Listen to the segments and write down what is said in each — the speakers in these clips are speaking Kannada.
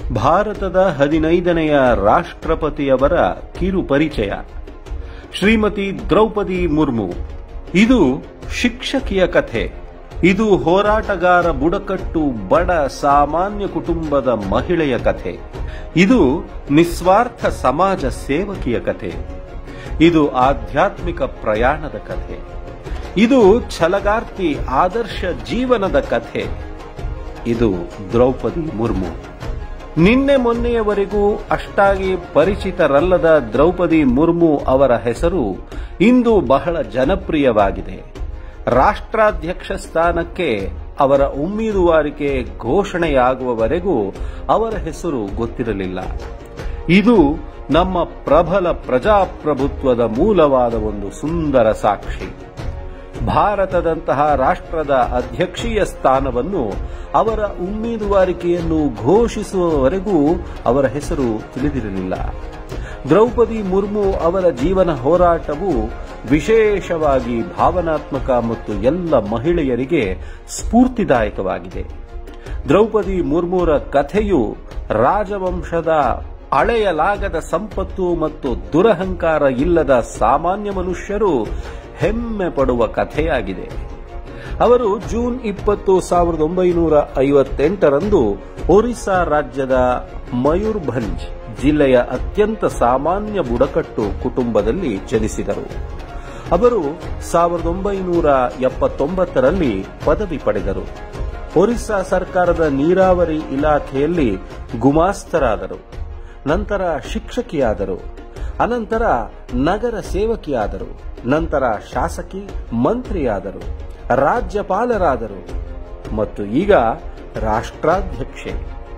ಭಾರತದ ಹದಿನೈದನೆಯ ರಾಷ್ಟ್ರಪತಿಯವರ ಕಿರು ಪರಿಚಯ ಶ್ರೀಮತಿ ದ್ರೌಪದಿ ಮುರ್ಮು ಇದು ಶಿಕ್ಷಕಿಯ ಕಥೆ ಇದು ಹೋರಾಟಗಾರ ಬುಡಕಟ್ಟು ಬಡ ಸಾಮಾನ್ಯ ಕುಟುಂಬದ ಮಹಿಳೆಯ ಕಥೆ ಇದು ನಿಸ್ವಾರ್ಥ ಸಮಾಜ ಸೇವಕಿಯ ಕಥೆ ಇದು ಆಧ್ಯಾತ್ಮಿಕ ಪ್ರಯಾಣದ ಕಥೆ ಇದು ಛಲಗಾರ್ತಿ ಆದರ್ಶ ಜೀವನದ ಕಥೆ ಇದು ದ್ರೌಪದಿ ಮುರ್ಮು ನಿನ್ನೆ ಮೊನ್ನೆಯವರೆಗೂ ಅಷ್ಟಾಗಿ ಪರಿಚಿತರಲ್ಲದ ದ್ರೌಪದಿ ಮುರ್ಮು ಅವರ ಹೆಸರು ಇಂದು ಬಹಳ ಜನಪ್ರಿಯವಾಗಿದೆ ರಾಷ್ಟ್ರಾಧ್ಯಕ್ಷ ಸ್ಥಾನಕ್ಕೆ ಅವರ ಉಮ್ಮೀದುವಾರಿಕೆ ಘೋಷಣೆಯಾಗುವವರೆಗೂ ಅವರ ಹೆಸರು ಗೊತ್ತಿರಲಿಲ್ಲ ಇದು ನಮ್ಮ ಪ್ರಬಲ ಪ್ರಜಾಪ್ರಭುತ್ವದ ಮೂಲವಾದ ಒಂದು ಸುಂದರ ಸಾಕ್ಷಿ ಭಾರತದಂತಹ ರಾಷ್ಟ್ರದ ಅಧ್ಯಕ್ಷೀಯ ಸ್ಥಾನವನ್ನು ಅವರ ಉಮ್ಮೀದುವಾರಿಕೆಯನ್ನು ಘೋಷಿಸುವವರೆಗೂ ಅವರ ಹೆಸರು ತಿಳಿದಿರಲಿಲ್ಲ ದ್ರೌಪದಿ ಮುರ್ಮು ಅವರ ಜೀವನ ಹೋರಾಟವು ವಿಶೇಷವಾಗಿ ಭಾವನಾತ್ಮಕ ಮತ್ತು ಎಲ್ಲ ಮಹಿಳೆಯರಿಗೆ ಸ್ಫೂರ್ತಿದಾಯಕವಾಗಿದೆ ದ್ರೌಪದಿ ಮುರ್ಮುರ ಕಥೆಯು ರಾಜವಂಶದ ಅಳೆಯಲಾಗದ ಸಂಪತ್ತು ಮತ್ತು ದುರಹಂಕಾರ ಇಲ್ಲದ ಸಾಮಾನ್ಯ ಮನುಷ್ಯರು ಹೆಮ್ಮೆ ಪಡುವ ಕಥೆಯಾಗಿದೆ ಅವರು ಜೂನ್ ಇಪ್ಪತ್ತು ಸಾವಿರದ ಒಂಬೈನೂರ ಐವತ್ತೆಂಟರಂದು ಒರಿಸ್ಸಾ ರಾಜ್ಯದ ಮಯೂರ್ಭಂಜ್ ಜಿಲ್ಲೆಯ ಅತ್ಯಂತ ಸಾಮಾನ್ಯ ಬುಡಕಟ್ಟು ಕುಟುಂಬದಲ್ಲಿ ಜನಿಸಿದರು ಅವರು ಸಾವಿರದ ಒಂಬೈನೂರ ಎಪ್ಪತ್ತೊಂಬತ್ತರಲ್ಲಿ ಪದವಿ ಪಡೆದರು ಒರಿಸ್ಸಾ ಸರ್ಕಾರದ ನೀರಾವರಿ ಇಲಾಖೆಯಲ್ಲಿ ಗುಮಾಸ್ತರಾದರು ನಂತರ ಶಿಕ್ಷಕಿಯಾದರು ಅನಂತರ ನಗರ ಸೇವಕಿಯಾದರು ನಂತರ ಶಾಸಕಿ ಮಂತ್ರಿಯಾದರು ರಾಜ್ಯಪಾಲರಾದರು ಮತ್ತು ಈಗ ರಾಷ್ಟ್ರಾಧ್ಯಕ್ಷೆ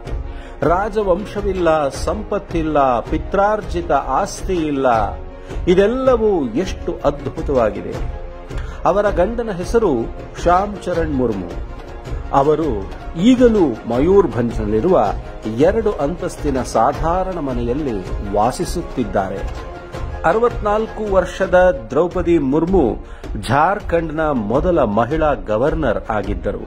ರಾಜವಂಶವಿಲ್ಲ ಸಂಪತ್ತಿಲ್ಲ ಪಿತ್ರಾರ್ಜಿತ ಆಸ್ತಿ ಇಲ್ಲ ಇದೆಲ್ಲವೂ ಎಷ್ಟು ಅದ್ಭುತವಾಗಿದೆ ಅವರ ಗಂಡನ ಹೆಸರು ಶ್ಯಾಮ್ ಚರಣ್ ಮುರ್ಮು ಅವರು ಈಗಲೂ ಮಯೂರ್ಭಂಜ್ನಲ್ಲಿರುವ ಎರಡು ಅಂತಸ್ತಿನ ಸಾಧಾರಣ ಮನೆಯಲ್ಲಿ ವಾಸಿಸುತ್ತಿದ್ದಾರೆ ಅರವತ್ನಾಲ್ಕು ವರ್ಷದ ದ್ರೌಪದಿ ಮುರ್ಮು ಜಾರ್ಖಂಡ್ನ ಮೊದಲ ಮಹಿಳಾ ಗವರ್ನರ್ ಆಗಿದ್ದರು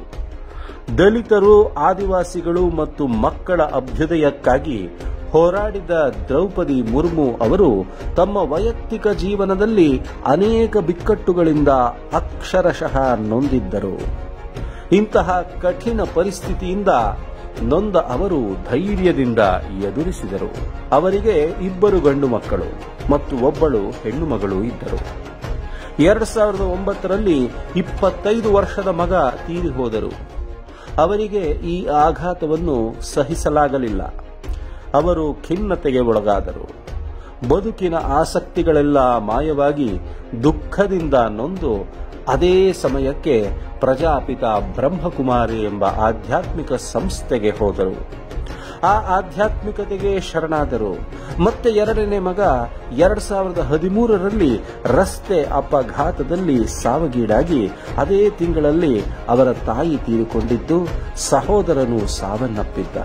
ದಲಿತರು ಆದಿವಾಸಿಗಳು ಮತ್ತು ಮಕ್ಕಳ ಅಭ್ಯುದಯಕ್ಕಾಗಿ ಹೋರಾಡಿದ ದ್ರೌಪದಿ ಮುರ್ಮು ಅವರು ತಮ್ಮ ವೈಯಕ್ತಿಕ ಜೀವನದಲ್ಲಿ ಅನೇಕ ಬಿಕ್ಕಟ್ಟುಗಳಿಂದ ಅಕ್ಷರಶಃ ನೊಂದಿದ್ದರು ಇಂತಹ ಕಠಿಣ ಪರಿಸ್ಥಿತಿಯಿಂದ ನೊಂದ ಅವರು ಧೈರ್ಯದಿಂದ ಎದುರಿಸಿದರು ಅವರಿಗೆ ಇಬ್ಬರು ಗಂಡು ಮಕ್ಕಳು ಮತ್ತು ಒಬ್ಬಳು ಹೆಣ್ಣು ಮಗಳು ಇದ್ದರು ಎರಡ್ ಸಾವಿರದ ಒಂಬತ್ತರಲ್ಲಿ ಇಪ್ಪತ್ತೈದು ವರ್ಷದ ಮಗ ತೀರಿ ಹೋದರು ಅವರಿಗೆ ಈ ಆಘಾತವನ್ನು ಸಹಿಸಲಾಗಲಿಲ್ಲ ಅವರು ಖಿನ್ನತೆಗೆ ಒಳಗಾದರು ಬದುಕಿನ ಆಸಕ್ತಿಗಳೆಲ್ಲ ಮಾಯವಾಗಿ ದುಃಖದಿಂದ ನೊಂದು ಅದೇ ಸಮಯಕ್ಕೆ ಪ್ರಜಾಪಿತ ಬ್ರಹ್ಮಕುಮಾರಿ ಎಂಬ ಆಧ್ಯಾತ್ಮಿಕ ಸಂಸ್ಥೆಗೆ ಹೋದರು ಆ ಆಧ್ಯಾತ್ಮಿಕತೆಗೆ ಶರಣಾದರು ಮತ್ತೆ ಎರಡನೇ ಮಗ ಎರಡ್ ಸಾವಿರದ ಹದಿಮೂರರಲ್ಲಿ ರಸ್ತೆ ಅಪಘಾತದಲ್ಲಿ ಸಾವಿಗೀಡಾಗಿ ಅದೇ ತಿಂಗಳಲ್ಲಿ ಅವರ ತಾಯಿ ತೀರಿಕೊಂಡಿದ್ದು ಸಹೋದರನು ಸಾವನ್ನಪ್ಪಿದ್ದ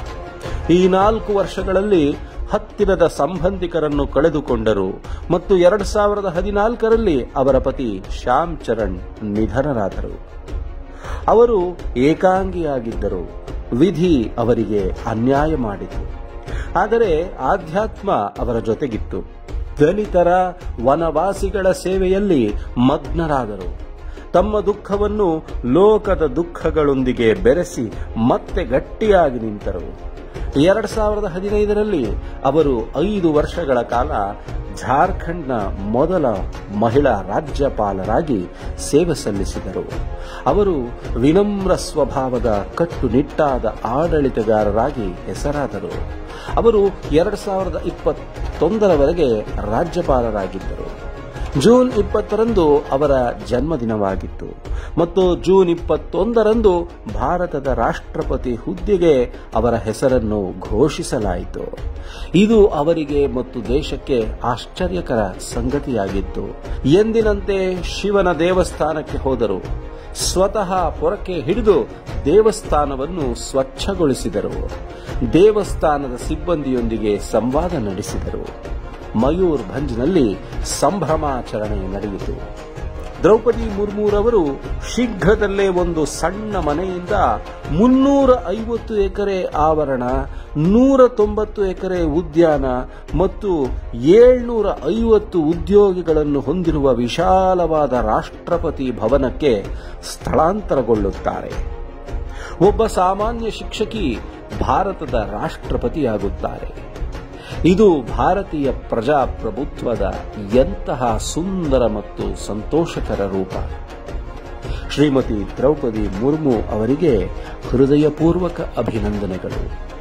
ಈ ನಾಲ್ಕು ವರ್ಷಗಳಲ್ಲಿ ಹತ್ತಿರದ ಸಂಬಂಧಿಕರನ್ನು ಕಳೆದುಕೊಂಡರು ಮತ್ತು ಎರಡ್ ಸಾವಿರದ ಹದಿನಾಲ್ಕರಲ್ಲಿ ಅವರ ಪತಿ ಶ್ಯಾಮ್ ಚರಣ್ ನಿಧನರಾದರು ಅವರು ಏಕಾಂಗಿಯಾಗಿದ್ದರು ವಿಧಿ ಅವರಿಗೆ ಅನ್ಯಾಯ ಮಾಡಿತು ಆದರೆ ಆಧ್ಯಾತ್ಮ ಅವರ ಜೊತೆಗಿತ್ತು ದಲಿತರ ವನವಾಸಿಗಳ ಸೇವೆಯಲ್ಲಿ ಮಗ್ನರಾದರು ತಮ್ಮ ದುಃಖವನ್ನು ಲೋಕದ ದುಃಖಗಳೊಂದಿಗೆ ಬೆರೆಸಿ ಮತ್ತೆ ಗಟ್ಟಿಯಾಗಿ ನಿಂತರು ಎರಡ್ ಸಾವಿರದ ಹದಿನೈದರಲ್ಲಿ ಅವರು ಐದು ವರ್ಷಗಳ ಕಾಲ ಜಾರ್ಖಂಡ್ನ ಮೊದಲ ಮಹಿಳಾ ರಾಜ್ಯಪಾಲರಾಗಿ ಸೇವೆ ಸಲ್ಲಿಸಿದರು ಅವರು ವಿನಮ್ರ ಸ್ವಭಾವದ ಕಟ್ಟುನಿಟ್ಟಾದ ಆಡಳಿತಗಾರರಾಗಿ ಹೆಸರಾದರು ಅವರು ಎರಡ್ ಸಾವಿರದ ಇಪ್ಪತ್ತೊಂದರವರೆಗೆ ರಾಜ್ಯಪಾಲರಾಗಿದ್ದರು ಜೂನ್ ಇಪ್ಪತ್ತರಂದು ಅವರ ಜನ್ಮದಿನವಾಗಿತ್ತು ಮತ್ತು ಜೂನ್ ಇಪ್ಪತ್ತೊಂದರಂದು ಭಾರತದ ರಾಷ್ಟ್ರಪತಿ ಹುದ್ದೆಗೆ ಅವರ ಹೆಸರನ್ನು ಘೋಷಿಸಲಾಯಿತು ಇದು ಅವರಿಗೆ ಮತ್ತು ದೇಶಕ್ಕೆ ಆಶ್ಚರ್ಯಕರ ಸಂಗತಿಯಾಗಿತ್ತು ಎಂದಿನಂತೆ ಶಿವನ ದೇವಸ್ಥಾನಕ್ಕೆ ಹೋದರು ಸ್ವತಃ ಪೊರಕೆ ಹಿಡಿದು ದೇವಸ್ಥಾನವನ್ನು ಸ್ವಚ್ಛಗೊಳಿಸಿದರು ದೇವಸ್ಥಾನದ ಸಿಬ್ಬಂದಿಯೊಂದಿಗೆ ಸಂವಾದ ನಡೆಸಿದರು ಮಯೂರ್ ಭಂಜ್ನಲ್ಲಿ ಸಂಭ್ರಮಾಚರಣೆ ನಡೆಯಿತು ದ್ರೌಪದಿ ಮುರ್ಮುರವರು ಶೀಘ್ರದಲ್ಲೇ ಒಂದು ಸಣ್ಣ ಮನೆಯಿಂದ ಮುನ್ನೂರ ಐವತ್ತು ಎಕರೆ ಆವರಣ ನೂರ ತೊಂಬತ್ತು ಎಕರೆ ಉದ್ಯಾನ ಮತ್ತು ಏಳ್ನೂರ ಐವತ್ತು ಉದ್ಯೋಗಿಗಳನ್ನು ಹೊಂದಿರುವ ವಿಶಾಲವಾದ ರಾಷ್ಟ್ರಪತಿ ಭವನಕ್ಕೆ ಸ್ಥಳಾಂತರಗೊಳ್ಳುತ್ತಾರೆ ಒಬ್ಬ ಸಾಮಾನ್ಯ ಶಿಕ್ಷಕಿ ಭಾರತದ ರಾಷ್ಟ್ರಪತಿಯಾಗುತ್ತಾರೆ ಇದು ಭಾರತೀಯ ಪ್ರಜಾಪ್ರಭುತ್ವದ ಎಂತಹ ಸುಂದರ ಮತ್ತು ಸಂತೋಷಕರ ರೂಪ ಶ್ರೀಮತಿ ದ್ರೌಪದಿ ಮುರ್ಮು ಅವರಿಗೆ ಹೃದಯಪೂರ್ವಕ ಅಭಿನಂದನೆಗಳು